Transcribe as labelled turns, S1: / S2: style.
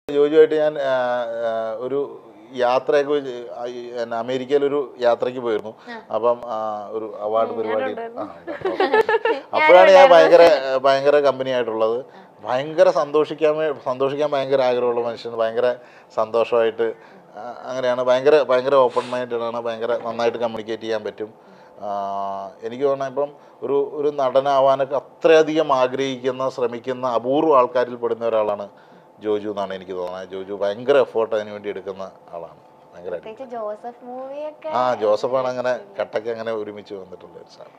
S1: ജോജുവായിട്ട് ഞാൻ ആ, ആ, ഒരു യാത്രയൊക്കെ വെച്ച് ആ, ഈ, പിന്നെ അമേരിക്കയിലൊരു യാത്രയ്ക്ക് പോയിരുന്നു അപ്പം ആ, ഒരു അവാർഡ് പരിപാടി ആ, ഉണ്ടായിരുന്നു. അപ്പോഴാണ് ഞാൻ ഭയങ്കര ഭയങ്കര കമ്പനി ആയിട്ടുള്ളത് ഭയങ്കര സന്തോഷിക്കാൻ വേ- സന്തോഷിക്കാൻ ഭയങ്കര ആഗ്രഹമുള്ള മനുഷ്യൻ ഭയങ്കര സന്തോഷമായിട്ട് ആ, അങ്ങനെയാണ് ഭയങ്കര ഭയങ്കര ഓപ്പൺ മൈൻഡഡ് ആണ് ഭയങ്കര നന്നായിട്ട് കമ്മ്യൂണിക്കേറ്റ് ചെയ്യാൻ പറ്റും ആ, എനിക്ക് തോന്നുന്നത് ഇപ്പം ഒരു ഒരു നടനാവാനൊക്കെ അത്രയധികം ആഗ്രഹിക്കുന്ന ശ്രമിക്കുന്ന അപൂർവ ആൾക്കാരിൽ പെടുന്ന ഒരാളാണ് ജോജു എന്നാണ് എനിക്ക് തോന്നുന്നത് ജോജു ഭയങ്കര എഫേർട്ട് അതിന് വേണ്ടി എടുക്കുന്ന ആളാണ് ഭയങ്കരമായിട്ട്
S2: പ്രത്യേകിച്ച് ജോസഫ് മൂവിയൊക്കെ
S1: ആ ജോസഫാണ് അങ്ങനെ കട്ടയ്ക്ക് അങ്ങനെ ഒരുമിച്ച് വന്നിട്ടുള്ള ഒരു സാധനം